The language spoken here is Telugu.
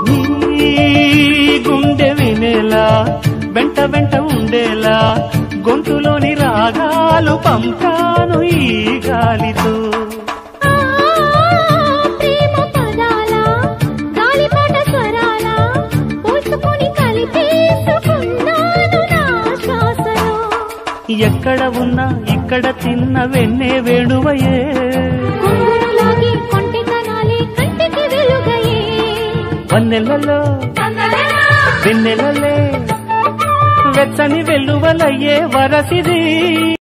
నీ గుండె వినేలా వెంట వెంట ఉండేలా గొంతులోని రాగాలు పంపాను ఈ గాలితో ఆ ప్రేమ పదాల గాలిపాట స్వరాల పోసుకొని కలిపేసుకున్నాను నా శ్వాసలో ఎక్కడ ఉన్నా ఇక్కడ తిన్న వెన్నే వేణువయే కొంగురులాగి కొంటెతనాలే కంటికి వెలుగయే వన్నెలలో వెన్నెలలే వెచ్చని వెల్లువలయ్యే వరసిది